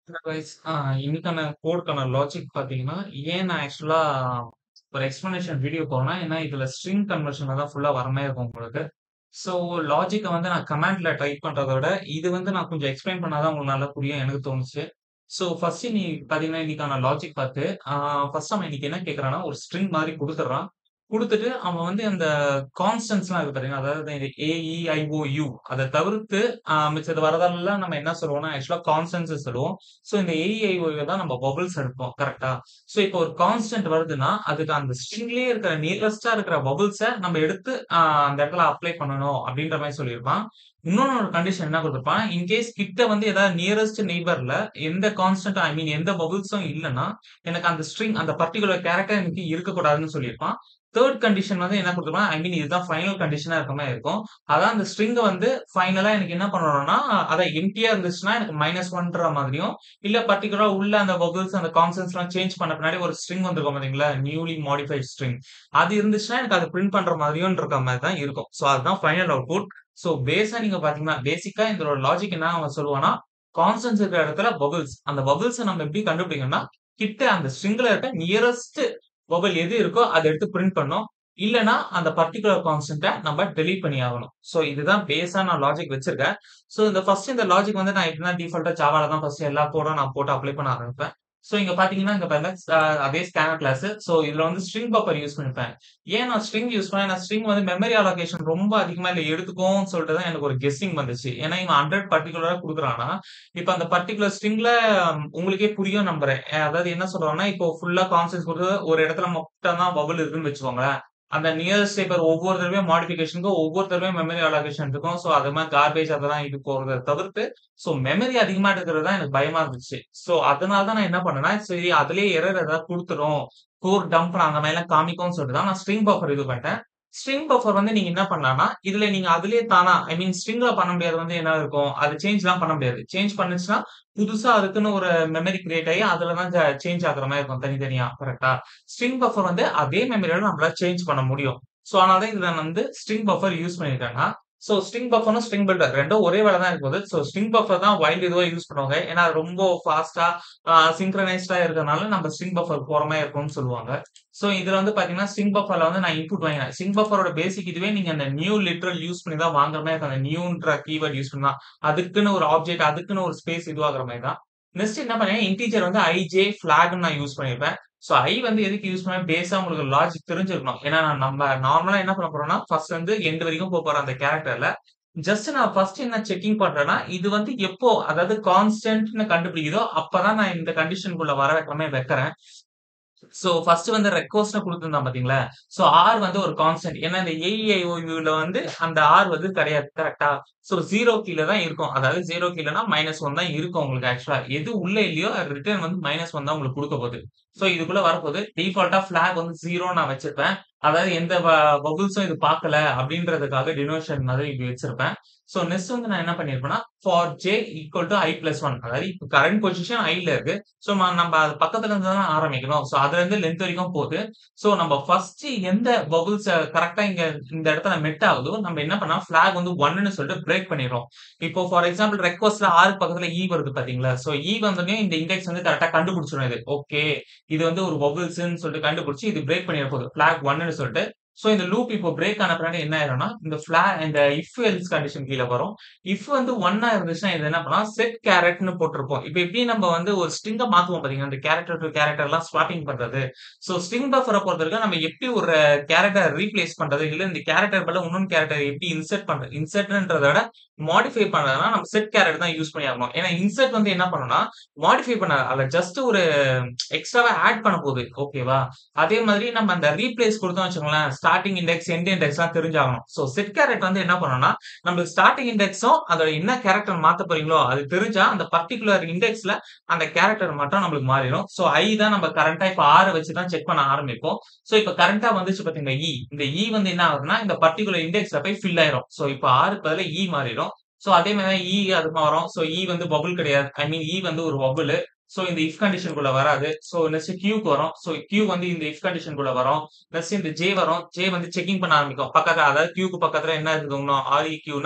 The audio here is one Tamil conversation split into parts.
அதர்வைஸ் ஆ இன்னைக்கான கோட்க்கான லாஜிக் பார்த்தீங்கன்னா, ஏன் நான் ஆக்சுவலா ஒரு எக்ஸ்ப்ளனேஷன் வீடியோ போனேன்னா, ஏன்னா இதுல ஸ்ட்ரிங் கன்வர்ஷன்ல தான் ஃபுல்லா வர மாரி இருக்கும் உங்களுக்கு. ஸோ லாஜிக்க வந்து நான் கமாண்ட்ல டைப் பண்றத விட, இது வந்து நான் கொஞ்சம் எக்ஸ்ப்ளைன் பண்ணா தான் உங்களுக்கு நல்லா புரியும்னு எனக்கு தோணுச்சு. ஸோ ஃபர்ஸ்ட் இன்னி பார்த்தீங்கன்னா, இன்னைக்கான லாஜிக் பார்த்து, ஆ ஃபர்ஸ்ட் அவன் இன்னைக்கு என்ன கேட்கறான்னா, ஒரு ஸ்ட்ரிங் மாரி குடுத்துடுறான். குடுத்துட்டு அவன் வந்து அந்த கான்ஸ்டன்ட்ஸ்லாம் இருக்கு பார்த்தீங்களா, அதாவது இந்த ஏ, இ, ஐ, ஓ, யூ அத தவிர்த்து ஆ மிச்சது வரதெல்லாம் நம்ம என்ன சொல்லுவோம்னா, ஆக்சுவலா கான்ஸ்டன்ட்ஸ் சொல்லுவோம். ஸோ இந்த ஏ, இ, ஐ, ஓ தான் நம்ம பபிள்ஸ் எடுப்போம். கரெக்ட்டா? ஸோ இப்போ ஒரு கான்ஸ்டன்ட் வருதுன்னா, அதுக்கு அந்த ஸ்ட்ரிங்லயே இருக்கிற நியரஸ்ட்டா இருக்கிற பபிள்ஸ நம்ம எடுத்து ஆ அந்த இடத்துல அப்ளை பண்ணணும் அப்படின்ற மாரி சொல்லியிருப்பான். இன்னொன்னு ஒரு கண்டிஷன் என்ன குடுத்திருப்பான், இன்கேஸ் கிட்ட வந்து ஏதாவது நியரஸ்ட் நெய்பர்ல எந்த கான்ஸ்டன்ட் ஐ மீன் எந்த பபிள்ஸும் இல்லன்னா, எனக்கு அந்த ஸ்ட்ரிங் அந்த பர்ட்டிகுலர் கேரக்டர் எனக்கு இருக்கக்கூடாதுன்னு சொல்லியிருப்பான். 3 கண்டிஷன் வந்து என்ன குடுத்திருப்பான், ஐ மீன் இதுதான் ஃபைனல் கண்டிஷனா இருக்க மாரி இருக்கும். அதான் அந்த ஸ்ட்ரிங்க வந்து ஃபைனலா எனக்கு என்ன பண்ணணும்னா, அதான் எம்ப்டியா இருந்துச்சுன்னா எனக்கு -1ன்ற மாதிரியும், இல்ல பர்ட்டிகுலரா உள்ள அந்த பபிள்ஸ் அந்த கான்ஸ்டன்ட்ஸ்லாம் சேஞ்ச் பண்ண பின்னாடி ஒரு ஸ்ட்ரிங் வந்திருக்கும் பார்த்தீங்களா, நியூலி மாடிஃபைட் ஸ்ட்ரிங். அது இருந்துச்சுன்னா எனக்கு அத பிரிண்ட் பண்ற மாரியும் இருக்க மாரி தான் இருக்கும். ஸோ அதுதான் ஃபைனல் அவுட்புட். ஸோ பேஸா நீங்க பார்த்தீங்கன்னா, பேசிக்கா இதோட லாஜிக் என்ன அவன் சொல்லுவான்னா, கான்ஸ்டன்ட்ஸ் இருக்கிற இடத்துல பபிள்ஸ். அந்த பபிள்ஸ நம்ம எப்படி கண்டுபிடிக்கணும்னா, கிட்ட அந்த ஸ்ட்ரிங்ல இருக்க நியரஸ்ட் பபிள் எது இருக்கோ அத எடுத்து பிரிண்ட் பண்ணணும். இல்லன்னா அந்த பர்ட்டிகுலர் கான்ஸ்டன்ட்ட நம்ம டெலீட் பண்ணி ஆகணும். ஸோ இதுதான் பேஸா நான் லாஜிக் வச்சிருக்கேன். ஸோ இந்த ஃபர்ஸ்ட் இந்த லாஜிக் வந்து நான் எப்படின்னா டிஃபால்ட்டா ஜாவால தான் ஃபர்ஸ்ட் எல்லா கோடும் நான் போட்டு அப்ளை பண்ண ஆரம்பிப்பேன். ஸோ இங்க பார்த்தீங்கன்னா, இங்க பாருங்க அ அதே ஸ்கேனர் கிளாஸ். ஸோ இதுல வந்து ஸ்ட்ரிங் பஃபர் யூஸ் பண்ணியிருப்பேன். ஏன் நான் ஸ்ட்ரிங் யூஸ் பண்ணேன், நான் ஸ்ட்ரிங் வந்து மெமரி அலோகேஷன் ரொம்ப அதிகமா இதுல எடுத்துக்கும்னு சொல்லிட்டு தான் எனக்கு ஒரு கெஸ்ஸிங் வந்துச்சு. ஏன்னா இவன் 100 பர்ட்டிகுலரா குடுக்குறான்னா, இப்ப அந்த பர்ட்டிகுலர் ஸ்ட்ரிங்ல உங்களுக்கே புரியும்னு நம்புறேன். அதாவது என்ன சொல்றான்னா, இப்போ ஃபுல்லா கான்ஸ்டன்ட்ஸ் குடுத்து ஒரு இடத்துல மட்டும் தான் பபிள் இருக்குன்னு வச்சுக்கோங்களேன். அந்த நியரஸ்ட் நெய்பர் ஒவ்வொரு தடவையும் மாடிஃபிகேஷனுக்கு ஒவ்வொரு தடவையும் மெமரி அலோகேஷன் இருக்கும். ஸோ அது மாரி கார்பேஜ் அதெல்லாம் இது போறத தவிர்த்து, ஸோ மெமரி அதிகமா எடுக்கிறது தான் எனக்கு பயமா இருந்துச்சு. ஸோ அதனால தான் நான் என்ன பண்ணேன்னா, சரி அதிலேயே எரர் ஏதாவது குடுத்துரும். கோர் டம்ப் அந்த மாரிலாம் காமிக்கும்னு சொல்லிட்டு தான் நான் ஸ்ட்ரிங் பஃபர் இது பண்ணிட்டேன். ஸ்ட்ரிங் பஃபர் வந்து நீங்க என்ன பண்ணலாம்னா, இதுல நீங்க அதிலேயே தானா ஐ மீன் ஸ்ட்ரிங்ல பண்ண முடியாது வந்து என்ன இருக்கும், அது சேஞ்ச்லாம் பண்ண முடியாது. சேஞ்ச் பண்ணுச்சுன்னா, புதுசா அதுக்குன்னு ஒரு மெமரி கிரியேட் ஆயி அதுல தான் ச சேஞ்ச் ஆகுற மாரி இருக்கும் தனித்தனியா. கரெக்ட்டா? ஸ்ட்ரிங் பஃபர் வந்து அதே மெமரியோட நம்மளால சேஞ்ச் பண்ண முடியும். ஸோ அதனால தான் இதுல நான் வந்து ஸ்ட்ரிங் பஃபர் யூஸ் பண்ணியிருக்கேன் நான். ஸோ ஸ்ட்ரிங் பஃபர்னும், ஸ்ட்ரிங் பில்டர் 2ம் ஒரே வேல தான் இருக்க போகுது. ஸோ ஸ்ட்ரிங் பஃபர் தான் வைல்ட் இதுவா யூஸ் பண்ணுவாங்க. ஏன்னா அது ரொம்ப ஃபாஸ்ட்டா ஆ சிங்க்ரனைஸ்டா இருக்கிறனால நம்ம ஸ்ட்ரிங் பஃபர் போற மாரி இருக்கும்னு சொல்லுவாங்க. ஸோ இதுல வந்து பார்த்தீங்கன்னா, ஸ்ட்ரிங் பஃபர்ல வந்து நான் இன்புட் வாங்கினேன். ஸ்ட்ரிங் பஃபரோட பேசிக் இதுவே நீங்க அந்த நியூ லிட்ரல் யூஸ் பண்ணி தான் வாங்குற மாரி இருக்கும். அந்த நியூன்ற கீவேர்ட் யூஸ் பண்ணி தான். அதுக்குன்னு ஒரு ஆப்ஜெக்ட், அதுக்குன்னு ஒரு ஸ்பேஸ் இதுவாகுற மாரி தான். நெக்ஸ்ட் என்ன பண்ணேன், இன்டிஜர் வந்து ஐ, ஜே, ஃபிளாக்ன்னு நான் யூஸ் பண்ணியிருப்பேன். ஸோ ஐ வந்து எதுக்கு யூஸ் பண்ணேன், பேஸா உங்களுக்கு லாஜிக் தெரிஞ்சிருக்கணும். ஏன்னா நம்ம நார்மலா என்ன பண்ண போறோம்னா, ஃபர்ஸ்ட் வந்து எண்ட் வரைக்கும் போப்போறோம் அந்த கேரக்டர்ல. ஜஸ்ட் நான் ஃபர்ஸ்ட் என்ன செக்கிங் பண்றேன்னா, இது வந்து எப்போ அதாவது கான்ஸ்டன்ட்ன்னு கண்டுபிடிக்குதோ, அப்பதான் நான் இந்த கண்டிஷன்க்குள்ள வர வைக்கிற மாரி வைக்கிறேன். ஸோ ஃபர்ஸ்ட் வந்து ரெக்வெஸ்ட்ன்னு குடுத்திருந்தான் பார்த்தீங்களா? ஸோ ஆர் வந்து ஒரு கான்ஸ்டன்ட். ஏன்னா இந்த ஏ, இ, ஐ, ஓ, யூல வந்து அந்த ஆர் வந்து கிடையாது. கரெக்ட்டா? ஸோ 0 கீழ தான் இருக்கும். அதாவது 0 கீழனா -1 தான் இருக்கும் உங்களுக்கு ஆக்சுவலா. எது உள்ள இல்லையோ ரிட்டர்ன் வந்து -1 தான் உங்களுக்கு குடுக்க போகுது. ஸோ இதுக்குள்ள வரப்போது. டிஃபால்ட்டா ஃபிளாக் வந்து 0ன்னு நான் வச்சிருப்பேன். அதாவது எந்த ப பபிள்ஸும் இது பார்க்கல அப்படின்றதுக்காக டினோஷன் மாதிரி இப்படி வச்சிருப்பேன். ஸோ நெக்ஸ்ட் வந்து நான் என்ன பண்ணியிருப்பேன்னா, for j equal to i plus 1 அதாவது இப்ப கரண்ட் பொசிஷன் ஐல இருக்கு. ஸோ நம்ம அது பக்கத்துல இருந்து தானே ஆரம்பிக்கணும். ஸோ அதுலருந்து லென்த் வரைக்கும் போது. ஸோ நம்ம ஃபர்ஸ்ட் எந்த பபிள்ஸ கரெக்ட்டா இங்க இந்த இடத்துல மெட் ஆகுதோ, நம்ம என்ன பண்ணலாம் ஃபிளாக் வந்து 1ன்னு சொல்லிட்டு பிரேக் பண்ணிடுறோம். இப்போ ஃபார் எக்ஸாம்பிள் ரெக்வெஸ்ட்ல ஆர்க்கு பக்கத்துல இ வருது பார்த்தீங்களா? ஸோ இ வந்தோனே இந்த இண்டெக்ஸ் வந்து கரெக்ட்டா கண்டுபிடிச்சிரும் இது. ஓகே. இது வந்து ஒரு பபிள்ஸ்ன்னு சொல்லிட்டு கண்டுபிடிச்சு இது பிரேக் பண்ணிற போகுது. ஃபிளாக் 1ன்னு சொல்லிட்டு. ஸோ இந்த லூப் இப்போ பிரேக் ஆன பின்னாடி என்ன ஆயிரும்னா, இந்த ஃபிளா இந்த இஃப் எல்ஸ் கண்டிஷன் கீழ வரும். இஃப் வந்து 1ஆ இருந்துச்சுன்னா இது என்ன பண்ணலாம், செட் கேரட்ன்னு போட்டிருப்போம். இப்ப எப்படி நம்ம வந்து ஒரு ஸ்ட்ரிங்க மாத்துவோம் பார்த்தீங்கன்னா, இந்த கேரக்டர் டூ கேரக்டர்லாம் ஸ்வாப்பிங் பண்றது. ஸோ ஸ்ட்ரிங் பஃபர பொறுத்தவரைக்கும் நம்ம எப்படி ஒரு கேரக்டர ரீப்ளேஸ் பண்றது, இல்ல இந்த கேரக்டர் பதிலா இன்னொன்னு கேரக்டர் எப்படி இன்சர்ட் பண்றது. இன்சர்ட்ன்றத விட மாடிஃபை பண்றதுனா நம்ம செட் கேரக்டர் தான் யூஸ் பண்ணி ஆகணும். ஏன்னா இன்சர்ட் வந்து என்ன பண்ணும்னா, மாடிஃபை பண்ணாது. அதுல ஜஸ்ட் ஒரு எக்ஸ்ட்ராவா ஆட் பண்ண போகுது. ஓகேவா? அதே மாதிரி நம்ம அந்த ரீப்ளேஸ் குடுத்தோம்னு வச்சுக்கோங்களேன், ஸ்டார்ட்டிங் இண்டெக்ஸ், எண்ட் இண்டெக்ஸ்லாம் தெரிஞ்சாகணும். ஸோ செட் கேரக்டர் வந்து என்ன பண்ணும்னா, நம்மளுக்கு ஸ்டார்ட்டிங் இண்டெக்ஸும் அதோட என்ன கேரக்டர் மாத்த போறீங்களோ, அது தெரிஞ்சா அந்த பர்ட்டிகுலர் இண்டெக்ஸ்ல அந்த கேரக்டர் மட்டும் நம்மளுக்கு மாறிரும். ஸோ ஐ தான் நம்ம கரண்ட்டா இப்ப ஆர வச்சு தான் செக் பண்ண ஆரம்பிப்போம். ஸோ இப்ப கரண்ட்டா வந்துச்சு பார்த்தீங்களா இ. இந்த இ வந்து என்ன ஆகுதுன்னா, இந்த பர்ட்டிகுலர் இண்டெக்ஸ்ல போய் ஃபில் ஆயிரும். ஸோ இப்ப ஆர்க்கு பதிலா இ மாறிரும். ஸோ அதே மாரி தான் இ அது வரும். ஸோ இ வந்து பபிள் கிடையாது. ஐ மீன் இ வந்து ஒரு பபிள். ஸோ இந்த இஃப் கண்டிஷன்க்குள்ள வராது. ஸோ நெக்ஸ்ட் கியூக்கு வரும். ஸோ கியூ வந்து இந்த இஃப் கண்டிஷன்க்குள்ள வரும். நெக்ஸ்ட் இந்த ஜே வரும். ஜே வந்து செக்கிங் பண்ண ஆரம்பிக்கும். பக்கத்துல அதாவது கியூக்கு பக்கத்துல என்ன இருக்குது இன்னும் ஆர்இக்யூன்னா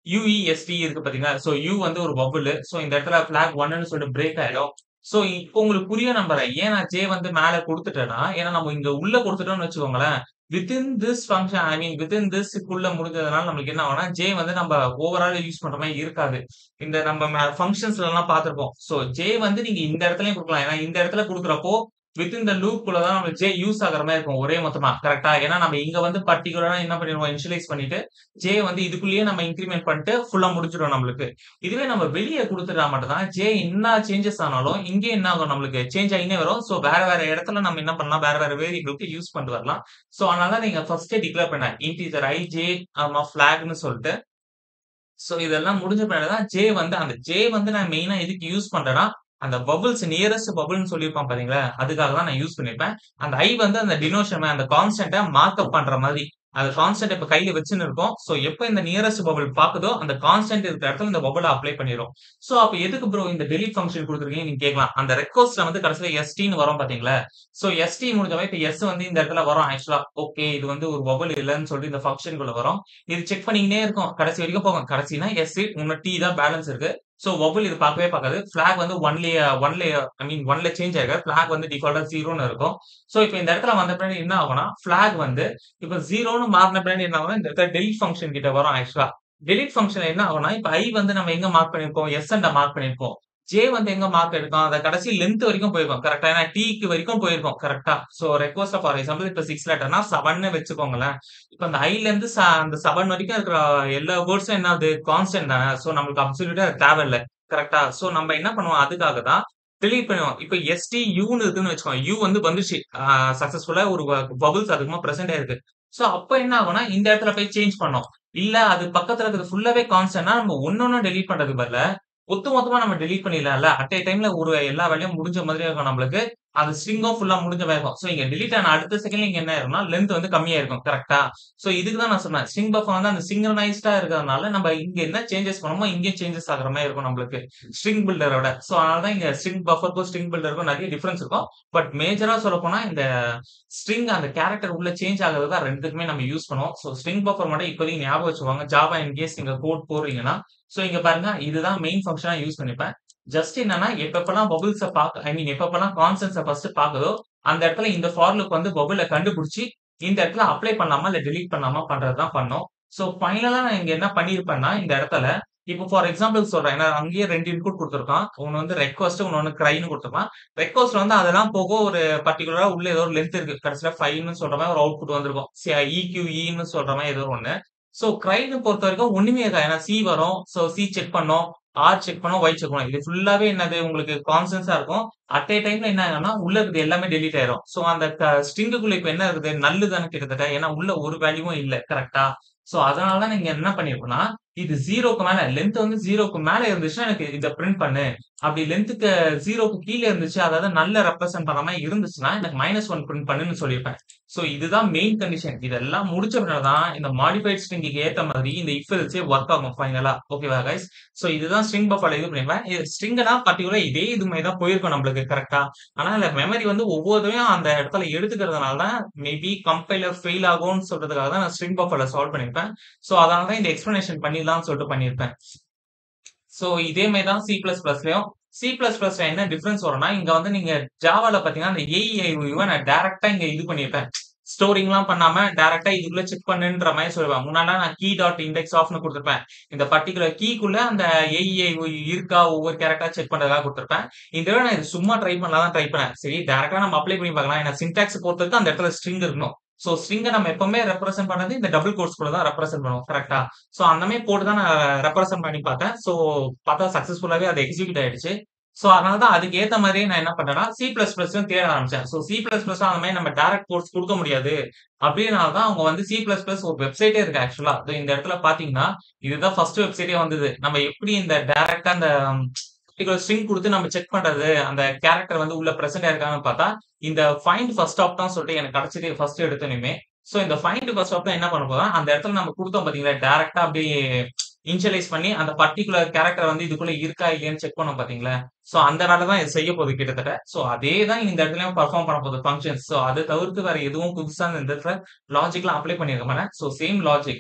யுஇஎஸ்டி இருக்கு பாத்தீங்களா? ஸோ யூ வந்து ஒரு பபுள். ஸோ இந்த இடத்துல ஃபிளாக் 1ன்னு சொல்லிட்டு பிரேக் ஆயிடும். ஸோ இப்போ உங்களுக்கு புரியும் நம்புறேன். ஏன் நான் ஜே வந்து மேல குடுத்துட்டேன்னா, ஏன்னா நம்ம இங்க உள்ள குடுத்துட்டோம்னு வச்சுக்கோங்களேன், within this function I mean within திஸ்க்குள்ள முடிஞ்சதுனால நம்மளுக்கு என்ன ஆகும்னா, ஜே வந்து நம்ம ஓவரால் யூஸ் பண்ற மாரி இருக்காது. இந்த நம்ம ம ஃபங்ஷன்ஸ்லலாம் பார்த்திருப்போம். ஸோ ஜே வந்து நீங்க இந்த இடத்துலயும் குடுக்கலாம். ஏன்னா இந்த இடத்துல குடுக்குறப்போ, வித்தின் த லூப்குள்ள தான் நம்மளுக்கு ஜே யூஸ் ஆகுற மாரி இருக்கும். ஒரே மொத்தமா. கரெக்ட்டா? ஏன்னா நம்ம இங்க வந்து பர்ட்டிகுலரா என்ன பண்ணிருவோம், இனிஷியலைஸ் பண்ணிட்டு, ஜே வந்து இதுக்குள்ளேயே நம்ம இன்கிரிமென்ட் பண்ணிட்டு ஃபுல்லா முடிச்சுரும் நம்மளுக்கு. இதுவே நம்ம வெளிய குடுத்துட்டா மட்டும் தான், ஜே என்ன சேஞ்சஸ் ஆனாலும், இங்கே என்ன ஆகும் நம்மளுக்கு சேஞ்ச் ஆயின்னே வரும். ஸோ வேற வேற இடத்துல நம்ம என்ன பண்ணலாம், வேற வேற வேரியபிளுக்கு யூஸ் பண்ணிட்டு வரலாம். ஸோ அதனால தான் நீங்க ஃபர்ஸ்ட்டே டிக்ளேர் பண்ணேன். இன்டிஜர் ஐ, ஜே, ஆமா ஃபிளாக்ன்னு சொல்ட்டு. ஸோ இதெல்லாம் முடிஞ்ச பின்னாடி தான் ஜே வந்து அந்த ஜே வந்து நான் மெயினா எதுக்கு யூஸ் பண்றேன்னா, அந்த பபிள்ஸ் நியரஸ்ட் பபிள்ன்னு சொல்லியிருப்பான் பாத்தீங்களா? அதுக்காக தான் நான் யூஸ் பண்ணியிருப்பேன். அந்த ஐ வந்து அந்த டினோஷன் அந்த கான்ஸ்டன்ட்ட மார்க்அப் பண்ற மாரி. அந்த கான்ஸ்டன்ட் இப்ப கையில வச்சுன்னு இருக்கோம். ஸோ எப்ப இந்த நியரஸ்ட் பபிள் பாக்குதோ, அந்த கான்ஸ்டன்ட் இருக்கிற இடத்துல இந்த பபிள அப்ளை பண்ணிரும். ஸோ அப்ப எதுக்கு ப்ரோ இந்த டெலீட் ஃபங்ஷன் குடுத்துருக்கீங்கன்னு நீங்க கேட்கலாம். அந்த ரெக்வெஸ்ட்ல வந்து கடைசில எஸ்டின்னு வரும் பாத்தீங்களா? ஸோ எஸ்டி முடிஞ்சவரை இப்ப எஸ் வந்து இந்த இடத்துல வரும் ஆக்சுவலா. ஓகே இது வந்து ஒரு பபிள் இல்லன்னு சொல்லிட்டு இந்த ஃபங்ஷனுக்குள்ள வரும். இது செக் பண்ணிக்கின்னே இருக்கும். கடைசி வரைக்கும் போகும். கடைசினா எஸ் இன்னும் டி தான் பேலன்ஸ் இருக்கு. ஸோ பபிள் இது பார்க்கவே பார்க்காது. ஃபிளாக் வந்து 1லயே 1லயே ஐ மீன் 1ல சேஞ்ச் ஆயிருக்கு. ஃபிளாக் வந்து டிஃபால்ட்டா 0ன்னு இருக்கும். ஸோ இப்ப இந்த இடத்துல வந்த பின்னாடி என்ன ஆகும்னா, ஃபிளாக் வந்து இப்ப 0ன்னு மாறுன பின்னாடி என்ன ஆகும்னா, இந்த இடத்துல டெலீட் ஃபங்ஷன் கிட்ட வரும் ஆக்சுவலா. டெலீட் ஃபங்ஷன்ல என்ன ஆகும்னா, இப்ப ஐ வந்து நம்ம எங்க மார்க் பண்ணியிருப்போம், எஸ்ன்ற மார்க் பண்ணியிருப்போம். ஜே வந்து எங்க மார்க் எடுக்கும், அந்த கடைசி லென்த் வரைக்கும் போயிருக்கும். கரெக்ட்டா? ஏன்னா டீக்கு வரைக்கும் போயிருக்கும். கரெக்ட்டா? ஸோ ரெக்வெஸ்ட் ஃபார் எக்ஸாம்பிள் இப்ப 6 லெட்டர்னா 7ன்னு வச்சுக்கோங்களேன். இப்ப அந்த ஐலருந்து ச அந்த 7 வரைக்கும் இருக்கிற எல்லா வேர்ட்ஸும் என்ன ஆகுது, கான்ஸ்டன்ட் தானே. ஸோ நம்மளுக்கு அப்சல்யூட்டா அது தேவையில்ல. கரெக்ட்டா? ஸோ நம்ம என்ன பண்ணுவோம், அதுக்காக தான் டெலீட் பண்ணுவோம். இப்ப எஸ்டி யூன்னு இருக்குன்னு வச்சுக்கோங்க. யூ வந்து வந்துருச்சு. ஆ சக்சஸ்ஃபுல்லா ஒரு வ பபிள்ஸ் அதிகமா பிரசன்ட் ஆயிருக்கு. ஸோ அப்ப என்ன ஆகும்னா, இந்த இடத்துல போய் சேஞ்ச் பண்ணோம். இல்ல அது பக்கத்துல இருக்கிறது ஃபுல்லாவே கான்ஸ்டன்ட்னா நம்ம ஒண்ணொண்ணா டெலீட் பண்றதுக்கு பதிலா, ஒட்டு மொத்தமா நம்ம டெலீட் பண்ணிடலாம்ல. அட் எ டைம்ல ஒரு எல்லா வேலையும் முடிஞ்ச மாதிரியே இருக்கும் நம்மளுக்கு. அந்த ஸ்ட்ரிங்கும் ஃபுல்லா முடிஞ்ச மாரி இருக்கும். ஸோ இங்க டெலீட் ஆன அடுத்த செகண்ட்ல இங்க என்ன ஆயிரும்னா, லென்த் வந்து கம்மியா இருக்கும். கரெக்ட்டா? ஸோ இதுக்கு தான் நான் சொன்னேன். ஸ்ட்ரிங் பஃபர் வந்து அந்த சிங்க்ரனைஸ்டா இருக்கிறதுனால, நம்ம இங்க என்ன சேஞ்சஸ் பண்ணோமோ, இங்கேயும் சேஞ்சஸ் ஆகுற மாரி இருக்கும் நம்மளுக்கு. ஸ்ட்ரிங் பில்டர விட. ஸோ அதனால தான் இங்க ஸ்ட்ரிங் பஃபருக்கும், ஸ்ட்ரிங் பில்டருக்கும் நெறைய டிஃபரன்ஸ் இருக்கும். பட் மேஜரா சொல்லப்போனா இந்த ஸ்ட்ரிங் அந்த கேரக்டர் உள்ள சேஞ்ச் ஆகுறது தான் 2த்துக்குமே நம்ம யூஸ் பண்ணுவோம். ஸோ ஸ்ட்ரிங் பஃபர் மட்டும் இப்போதைக்கு ஞாபகம் வச்சுக்கோங்க. ஜாவா இன் கேஸ் நீங்க கோட் போடுறீங்கன்னா, ஸோ இங்க பாருங்க இதுதான் மெயின் ஃபங்ஷனா யூஸ் பண்ணிப்பேன். ஜஸ்ட் என்னன்னா, எப்பப்பலாம் பபிள்ஸ பாக்க ஐ மீன் எப்பப்பலாம் கான்ஸ்டன்ட்ஸ ஃபர்ஸ்ட் பாக்குதோ, அந்த இடத்துல இந்த ஃபார் லூப் வந்து பபிள கண்டுபிடிச்சு, இந்த இடத்துல அப்ளை பண்ணலாமா, இல்ல டெலீட் பண்ணலாமா பண்றது தான் பண்ணும். ஸோ ஃபைனலா நான் இங்க என்ன பண்ணியிருப்பேன்னா, இந்த இடத்துல இப்போ ஃபார் எக்ஸாம்பிள் சொல்றேன். ஏன்னா அங்கேயே 2 இன்புட் குடுத்துருக்கான். ஒண்ணு வந்து ரெக்வெஸ்ட், இன்னொன்னு க்ரைன்னு குடுத்துருக்கான். ரெக்வெஸ்ட் வந்து அதெல்லாம் போக ஒரு பர்ட்டிகுலரா உள்ள ஏதோ ஒரு லென்த் இருக்கு. கடைசியில 5ன்னு சொல்ற மாரி ஒரு அவுட்புட் வந்திருக்கும். சி இக்யூஇன்னு சொல்ற மாரி ஏதோ ஒண்ணு. ஸோ க்ரைன்னு பொறுத்தவரைக்கும் ஒண்ணுமே இருக்காது. ஏன்னா சி வரும். ஸோ சி செக் பண்ணும். ஆர் செக் பண்ணும். ஒய் செக் பண்ணும். இது ஃபுல்லாவே என்னது உங்களுக்கு கான்ஸ்டன்ட்ஸா இருக்கும். அட் எ டைம்ல என்ன ஆகும்னா, உள்ள இருக்கிறது எல்லாமே டெலீட் ஆயிரும். ஸோ அந்த க ஸ்ட்ரிங்குக்குள்ள இப்ப என்ன இருக்குது, நல் தானே கிட்டத்தட்ட. ஏன்னா உள்ள ஒரு வேல்யூவும் இல்ல. கரெக்ட்டா? ஸோ அதனால தான் நீங்க என்ன பண்ணியிருக்கோம்னா, இது 0க்கு மேல லென்த் வந்து 0க்கு மேல இருந்துச்சுன்னா, எனக்கு இத பிரிண்ட் பண்ணு. அப்படி லென்த்க்கு 0க்கு கீழ இருந்துச்சு, அதாவது நல்ல ரெப்ரசன்ட் பண்ற மாரி இருந்துச்சுன்னா, எனக்கு -1 பிரிண்ட் பண்ணுன்னு சொல்லியிருப்பேன். ஸோ இதுதான் மெயின் கண்டிஷன். இதெல்லாம் முடிச்ச பின்னாடி தான் இந்த மாடிஃபைட் ஸ்ட்ரிங்க்கு ஏத்த மாதிரி இந்த இஃப் எல்ஸே ஒர்க் ஆகும் ஃபைனலா. ஓகேவா கைஸ்? ஸோ இதுதான் ஸ்ட்ரிங் பஃபர்ல இது பண்ணிருப்பேன். இது ஸ்ட்ரிங்னா பர்ட்டிகுலரா இதே இது மாரி தான் போயிருக்கும் நம்மளுக்கு கரெக்ட்டா? ஆனா இதுல மெமரி வந்து ஒவ்வொருதையும் அந்த இடத்துல எடுத்துக்கிறதுனால தான் மேபி கம்பைலர் ஃபெயில் ஆகும்னு சொல்றதுக்காக தான் நான் ஸ்ட்ரிங் பஃபர்ல சால்வ் பண்ணியிருப்பேன். ஸோ அதனால தான் இந்த எக்ஸ்ப்ளனேஷன் பண்ணிடலாம்னு சொல்லிட்டு பண்ணியிருப்பேன். ஸோ இதே மாரி தான் சி பிளஸ் பிளஸ்லயும் சி பிளஸ் பிளஸ்ல என்ன டிஃபரன்ஸ் வரும்னா, இங்க வந்து நீங்க ஜாவால பார்த்தீங்கன்னா, அந்த ஏஇஐஓயூவ நான் டைரக்ட்டா இங்க இது பண்ணியிருப்பேன். ஸ்டோரிங்லாம் பண்ணாம டைரக்ட்டா இதுக்குள்ள செக் பண்ணுன்ற மாரி சொல்லுவேன். முன்னாடிலாம் நான் கீ டாட் இண்டெக்ஸ் ஆஃப்ன்னு குடுத்திருப்பேன். இந்த பர்ட்டிகுலர் கீக்குள்ள அந்த ஏஇஐஓயூ இருக்கா, ஒவ்வொரு கேரக்டரா செக் பண்றதுக்காக குடுத்திருப்பேன். இந்த தடவ நான் இது சும்மா ட்ரை பண்ணலாம் தான் ட்ரை பண்ணேன். சரி டைரக்ட்டா நம்ம அப்ளை பண்ணி பார்க்கலாம். ஏன்னா சின்டாக்ஸ் பொறுத்தவரைக்கும் அந்த இடத்துல ஸ்ட்ரிங் இருக்கணும். ஸோ ஸ்ட்ரிங்க நம்ம எப்பவுமே ரெப்ரசன்ட் பண்ணது இந்த டபுள் கோட்ஸ்குள்ள தான் ரெப்ரசன்ட் பண்ணுவோம். கரெக்ட்டா? ஸோ அந்த மாரி போட்டு தான் நான் ரெப்ரசன்ட் பண்ணி பார்த்தேன். ஸோ பார்த்தா சக்சஸ்ஃபுல்லாவே அது எக்ஸிக்யூட் ஆயிடுச்சு. ஸோ அதனால தான் அதுக்கு ஏத்த மாரியே நான் என்ன பண்ணேன்னா, சி பிளஸ் பிளஸ்லயும் தேட ஆரம்பிச்சேன். ஸோ சி பிளஸ் பிளஸ்ல அந்த மாரி நம்ம டைரக்ட் கோட்ஸ் குடுக்க முடியாது. அப்படினால தான் அவங்க வந்து சி பிளஸ் பிளஸ் ஒரு வெப்சைட்டே இருக்கு ஆக்சுவலா. இதோ இந்த இடத்துல பார்த்தீங்கன்னா, இதுதான் ஃபர்ஸ்ட் வெப்சைட்டே வந்தது. நம்ம எப்படி இந்த டைரக்ட்டா அந்த பர்ட்டிகுலர் ஸ்ட்ரிங் குடுத்து நம்ம செக் பண்றது, அந்த கேரக்டர் வந்து உள்ள பிரசன்ட் ஆயிருக்கான்னு பார்த்தா, இந்த ஃபைண்ட் ஃபர்ஸ்ட் ஆப் தான் சொல்லிட்டு எனக்கு கிடைச்சது ஃபர்ஸ்ட் எடுத்தோனயுமே. ஸோ இந்த ஃபைண்ட் ஃபர்ஸ்ட் ஆப் தான் என்ன பண்ண போதுன்னா, அந்த இடத்துல நம்ம குடுத்தோம் பார்த்தீங்களா, டைரக்ட்டா அப்படியே இனிஷியலைஸ் பண்ணி அந்த பர்ட்டிகுலர் கேரக்டர் வந்து இதுக்குள்ள இருக்கா இல்லையான்னு செக் பண்ணோம் பார்த்தீங்களா? ஸோ அந்த வேலை தான் இது செய்ய போகுது கிட்டத்தட்ட. ஸோ அதே தான் இந்த இடத்துலயும் பெர்ஃபார்ம் பண்ண போகுது ஃபங்ஷன்ஸ். ஸோ அத தவிர்த்து வேற எதுவும் புதுசா இந்த இடத்துல லாஜிக்லாம் அப்ளை பண்ணியிருக்க மாட்டேன். So same logic.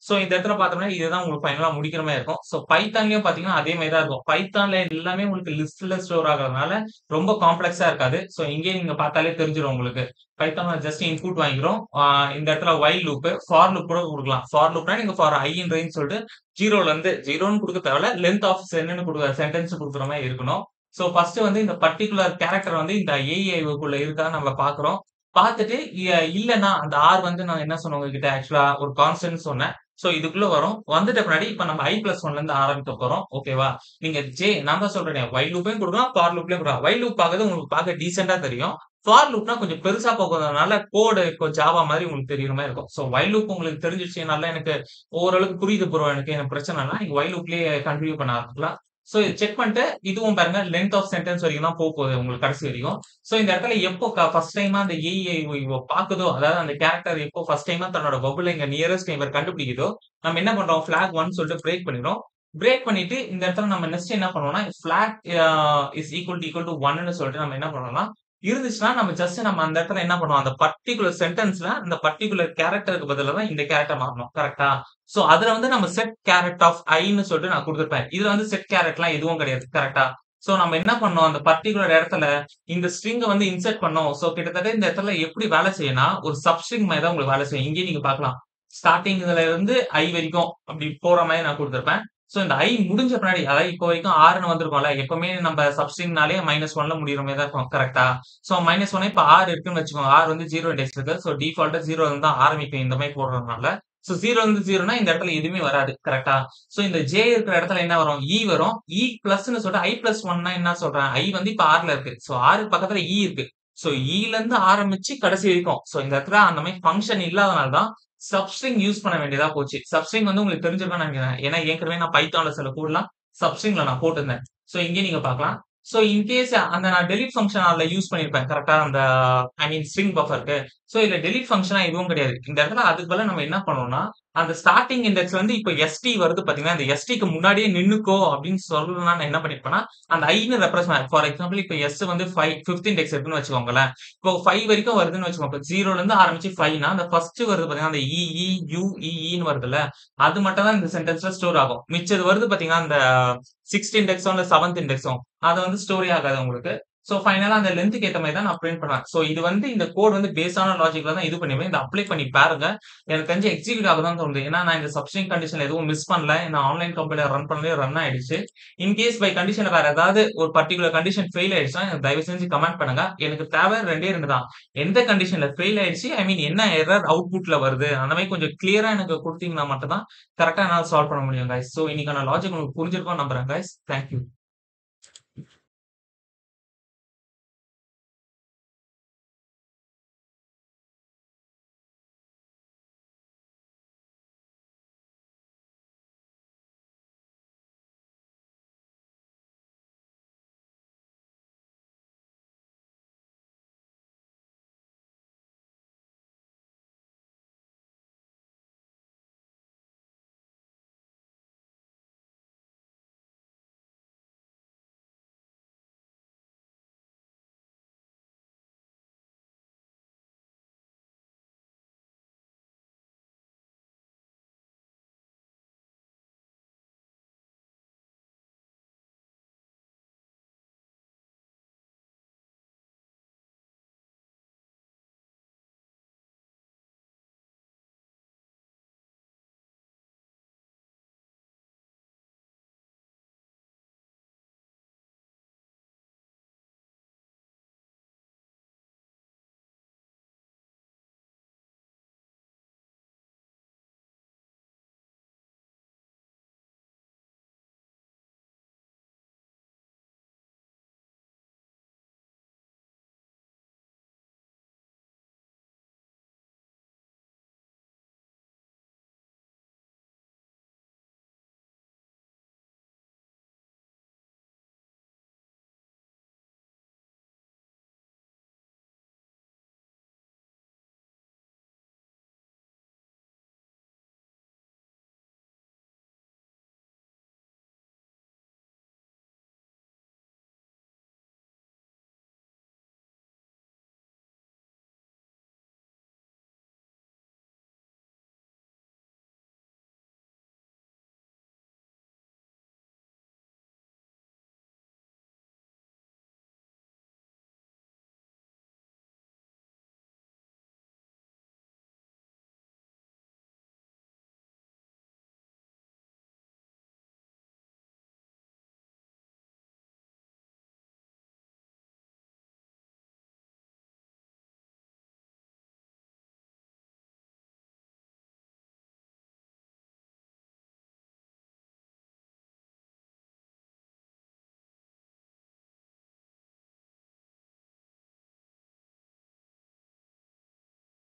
ஸோ இந்த இடத்துல பார்த்தோம்னா, இதுதான் உங்களுக்கு ஃபைனலா முடிக்கிற மாரி இருக்கும். ஸோ பைத்தான்லயும் பார்த்தீங்கன்னா, அதே மாரி தான் இருக்கும். பைத்தான்ல எல்லாமே உங்களுக்கு லிஸ்ட்ல ஸ்டோர் ஆகுறதுனால ரொம்ப காம்ப்ளக்ஸா இருக்காது. ஸோ இங்கேயே நீங்க பார்த்தாலே தெரிஞ்சிரும் உங்களுக்கு. பைத்தான்ல ஜஸ்ட் இன்புட் வாங்கிக்கிறோம். ஆ இந்த இடத்துல வைல் லூப், ஃபார் லூப் கூட குடுக்கலாம். ஃபார் லூப்னா நீங்க ஃபார் ஐ இன் ரேஞ்ச் சொல்லிட்டு 0லருந்து 0ன்னு குடுக்க தேவையில்ல. லெங்த் ஆஃப் சென்ன்னு குடுக்க சென்டென்ஸ் குடுக்குற மாரி இருக்கணும். ஸோ ஃபர்ஸ்ட் வந்து இந்த பர்ட்டிகுலர் கேரக்டர் வந்து இந்த ஏஐக்குள்ள இருக்கான்னு நம்ம பார்க்குறோம். பார்த்துட்டு எ இல்லன்னா அந்த ஆர் வந்து நான் என்ன சொன்னேன் உங்ககிட்ட ஆக்சுவலா ஒரு கான்ஸ்டன்ட் சொன்னேன். ஸோ இதுக்குள்ள வரும். வந்துட்ட பின்னாடி இப்ப நம்ம i பிளஸ் 1லருந்து ஆரம்பிக்க போறோம். ஓகேவா? நீங்க ஜே நான் தான் சொல்றேனே வைல் லூப்பையும் குடுக்கலாம், ஃபார் லூப்லயும் குடுக்கலாம். வைல் லூப் பார்க்கறது உங்களுக்கு பார்க்க டீசென்ட்டா தெரியும். ஃபார் லூப்னா கொஞ்சம் பெருசா போகுறதுனால கோடு கொஞ்சம் ஜாவா மாரி உங்களுக்கு தெரியிற மாரி இருக்கும். ஸோ வைல் லூப் உங்களுக்கு தெரிஞ்சிருச்சு நல்லா எனக்கு ஓரளவுக்கு புரியுது ப்ரோ எனக்கு எனக்கு பிரச்சனை இல்ல. நீங்க வைல் லூப்லயே கன்டின்யூ பண்ண ஆரம்பிக்கலாம். ஸோ இத செக் பண்ணிட்டு இதுவும் பாருங்க லெங்த் ஆஃப் சென்டென்ஸ் வரைக்கும் தான் போப்போது உங்களுக்கு கடைசி வரைக்கும். ஸோ இந்த இடத்துல எப்போ க ஃபர்ஸ்ட் டைமா அந்த ஏஐ இவ பார்க்குதோ, அதாவது அந்த கேரக்டர் எப்போ ஃபர்ஸ்ட் டைமா தன்னோட பபிள்ல இங்க நியரஸ்ட் நெய்பர் கண்டுபிடிக்குதோ, நம்ம என்ன பண்றோம் ஃபிளாக் 1 சொல்லிட்டு பிரேக் பண்ணிடுறோம். பிரேக் பண்ணிட்டு இந்த இடத்துல நம்ம நெக்ஸ்ட் என்ன பண்ணுவோம்னா, flag a is equal to equal to 1ன்னு சொல்லிட்டு நம்ம என்ன பண்ணோம்னா, இருந்துச்சுன்னா நம்ம ஜஸ்ட் நம்ம அந்த இடத்துல என்ன பண்ணுவோம், அந்த பர்ட்டிகுலர் சென்டென்ஸ்ல அந்த பர்ட்டிகுலர் கேரக்டருக்கு பதிலா தான் இந்த கேரக்டர் மாறணும். கரெக்ட்டா? ஸோ அதுல வந்து நம்ம செட் கேரட் ஆஃப் ஐன்னு சொல்லிட்டு நான் குடுத்திருப்பேன். இதுல வந்து செட் கேரட்லாம் எதுவும் கிடையாது. கரெக்ட்டா? ஸோ நம்ம என்ன பண்ணோம், அந்த பர்ட்டிகுலர் இடத்துல இந்த ஸ்ட்ரிங்க வந்து இன்சர்ட் பண்ணோம். ஸோ கிட்டத்தட்ட இந்த இடத்துல எப்படி வேலை செய்யும்னா, ஒரு சப்ஸ்ட்ரிங் மாரி தான் உங்களுக்கு வேலை செய்யும். இங்கேயே நீங்க பார்க்கலாம். ஸ்டார்ட்டிங் இதுல இருந்து ஐ வரைக்கும் அப்படி போற மாரி நான் குடுத்திருப்பேன். ஸோ இந்த ஐ முடிஞ்ச பின்னாடி அதாவது இப்போ வரைக்கும் 6ன்னு வந்திருக்கும்ல. எப்பவுமே நம்ம சப்ஸ்ட்ரிங்னாலே -1ல முடியிற மாரி தான் இருக்கும். கரெக்ட்டா? ஸோ -1 இப்ப 6 இருக்குன்னு வச்சுக்கோங்க. 6 வந்து 0 இண்டெக்ஸ் இருக்கு. ஸோ டிஃபால்ட்டா 0ல இருந்து தான் ஆரம்பிக்கும் இந்த மாரி போடுறதுனால. ஸோ 0லருந்து 0ன்னா இந்த இடத்துல எதுவுமே வராது. கரெக்ட்டா? ஸோ இந்த ஜே இருக்கிற இடத்துல என்ன வரும்? இ வரும். இ பிளஸ்ன்னு சொல்லிட்டு ஐ பிளஸ் 1ன்னா என்ன சொல்றேன்? ஐ வந்து இப்ப 6ல இருக்கு. ஸோ 6க்கு பக்கத்துல இ இருக்கு. ஸோ இலருந்து ஆரம்பிச்சு கடைசி வரைக்கும். ஸோ இந்த இடத்துல அந்த மாரி ஃபங்ஷன் இல்லாதனால தான் சப்ஸ்ட்ரிங் யூஸ் பண்ண வேண்டியதா போச்சு. சப்ஸ்ட்ரிங் வந்து உங்களுக்கு தெரிஞ்சிருக்கும்னு நினைக்கிறேன். ஏன்னா ஏற்கனவே நான் பைத்தான்ல சில கோட்லாம் சப்ஸ்ட்ரிங்ல நான் போட்டிருந்தேன். ஸோ இங்கேயே நீங்க பார்க்கலாம். ஸோ இன் கேஸ் அந்த நான் டெலீட் ஃபங்ஷன் அதுல யூஸ் பண்ணியிருப்பேன். கரெக்ட்டா? அந்த ஐ மீன் ஸ்ட்ரிங் பஃபருக்கு. ஸோ இதுல டெலீட் ஃபங்ஷனா எதுவும் கிடையாது. இந்த இடத்துல அதுக்கு பதிலா நம்ம என்ன பண்ணோம்னா, அந்த ஸ்டார்ட்டிங் இண்டெக்ஸ் வந்து இப்ப எஸ்டி வருது பார்த்தீங்கன்னா, இந்த எஸ்டிக்கு முன்னாடியே நின்னுக்கோ அப்படின்னு சொல்லணும்னா நான் என்ன பண்ணியிருப்பேன்னா, அந்த ஐன்னு ரெப்ரசன்ட் ஃபார் எக்ஸாம்பிள் இப்ப எஸ் வந்து 5 5த் இண்டெக்ஸ் இருக்குன்னு வச்சுக்கோங்களேன். இப்போ 5 வரைக்கும் வருதுன்னு வச்சுக்கோங்க. இப்ப 0லருந்து ஆரம்பிச்சு 5ன்னா அந்த ஃபர்ஸ்ட் வருது பார்த்தீங்கன்னா, அந்த இஇ, யு, இஇன்னு வருதுல்ல. அது மட்டும் தான் இந்த சென்டென்ஸ்ல ஸ்டோர் ஆகும். மிச்சது வருது பார்த்தீங்கன்னா, அந்த 6த் இண்டெக்ஸும், இல்ல 7த் இண்டெக்ஸும் அது வந்து ஸ்டோரே ஆகாது உங்களுக்கு. ஸோ ஃபைனலா அந்த லென்த்க்கு ஏத்த மாரி தான் நான் பிரிண்ட் பண்ணுவேன். ஸோ இது வந்து இந்த கோட் வந்து பேஸான லாஜிக்ல தான் இது பண்ணிருப்பேன். இத அப்ளை பண்ணி பாருங்க. எனக்கு தெரிஞ்சு எக்ஸிக்யூட் ஆகுதான்னு தோணுது. ஏன்னா நான் இந்த சப்ஸ்ட்ரிங் கண்டிஷன்ல எதுவும் மிஸ் பண்ணல. நான் ஆன்லைன் கம்பெனில ரன் பண்ணதே ரன் ஆயிடுச்சு. இன் கேஸ் பை கண்டிஷன்ல வேற ஏதாவது ஒரு பர்ட்டிகுலர் கண்டிஷன் ஃபெயில் ஆயிடுச்சுன்னா, எனக்கு தயவு செஞ்சு கமெண்ட் பண்ணுங்க. எனக்கு தேவை 2டே 2 தான். எந்த கண்டிஷன்ல ஃபெயில் ஆயிடுச்சு, ஐ மீன் என்ன எரர் அவுட்புட்ல வருது, அந்த மாரி கொஞ்சம் கிளியரா எனக்கு குடுத்தீங்கன்னா மட்டும் தான் கரெக்ட்டா என்னால சால்வ் பண்ண முடியும் காய்ஸ். ஸோ இன்னைக்கான லாஜிக் உங்களுக்கு புரிஞ்சிருக்கும்னு நம்புறேன் காய்ஸ். Thank you.